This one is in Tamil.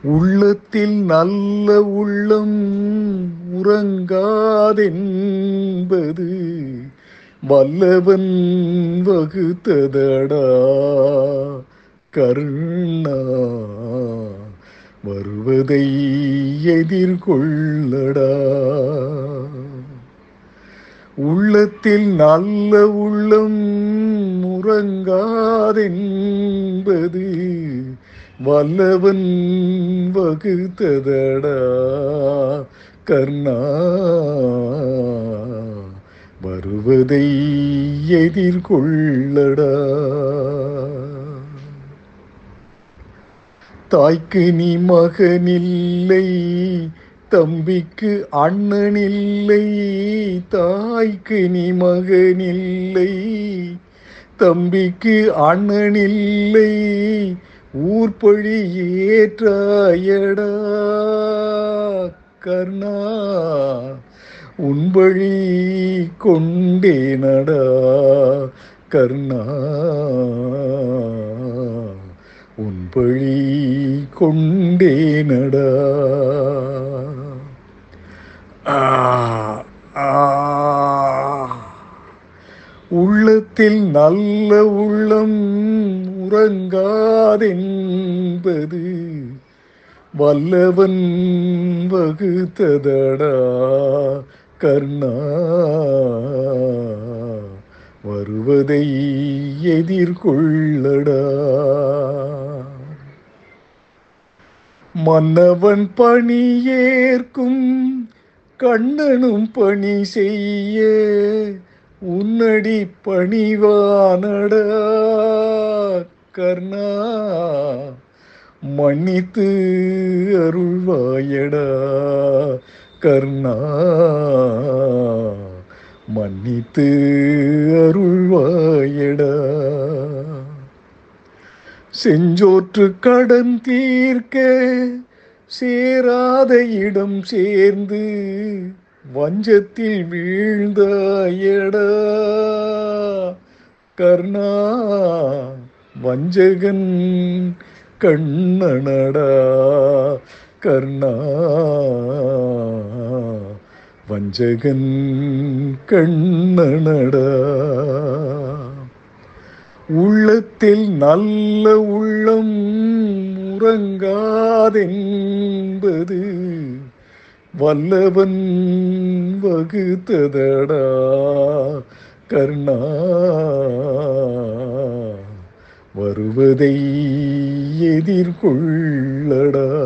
உள்ளத்தில் நல்ல உள்ளம் உறங்காதென்பது வல்லவன் வகுத்ததடா கருணா வருவதை எதிர்கொள்ளடா உள்ளத்தில் நல்ல உள்ளம் உறங்காதென்பது வல்லவன் வகுத்ததடா கர்ணா வருவதை எதிர்கொள்ளடா தாய்க்கு நீ மகனில்லை தம்பிக்கு அண்ணனில்லை தாய்க்கு நீ மகனில்லை தம்பிக்கு அண்ணனில்லை ஊர்பழி ஏற்றாயடா கர்ணா உன்பழி கொண்டேனடா கர்ணா உன்பழி கொண்டேனடா ஆ, ஆ. உள்ளத்தில் நல்ல உள்ளம் உறங்காதென்பது வல்லவன் வகுத்ததடா கர்ணா வருவதை எதிர்கொள்ளடா மன்னவன் பணியேற்கும் கண்ணனும் பணி செய்ய உன்னடி பணிவானடா கர்ணா மன்னித்து அருள்வாயடா கர்ணா மன்னித்து அருள்வாயடா செஞ்சோற்று கடன் தீர்க்க சேராத இடம் சேர்ந்து வஞ்சத்தில் வீழ்ந்தாயடா கர்ணா வஞ்சகன் கண்ணனடா கர்ணா வஞ்சகன் கண்ணனடா உள்ளத்தில் நல்ல உள்ளம் உறங்காதென்பது வல்லவன் வகுத்ததடா கர்ணா வருவதை எதிர்கொள்ளடா